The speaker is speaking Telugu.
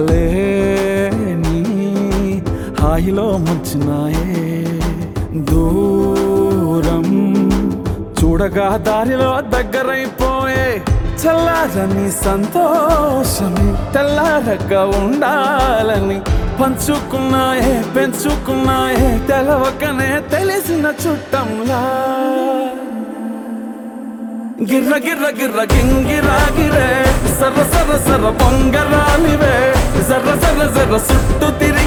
లేని హాయిలో ముంచినాయే దూరం చూడగా దారిలో దగ్గరైపోయే చల్లారని సంతోషమే తెల్లారగా ఉండాలని పంచుకున్నాయే పెంచుకున్నాయే తెలవకనే తెలిసిన చుట్టంలా గిర్ర గిర్ర గిర్ర గింగిరా గిరే సర్ర సర్ర సర్ర పొంగరాలివే సర్ర సర్ర సర్ర సుట్టు తిరిగి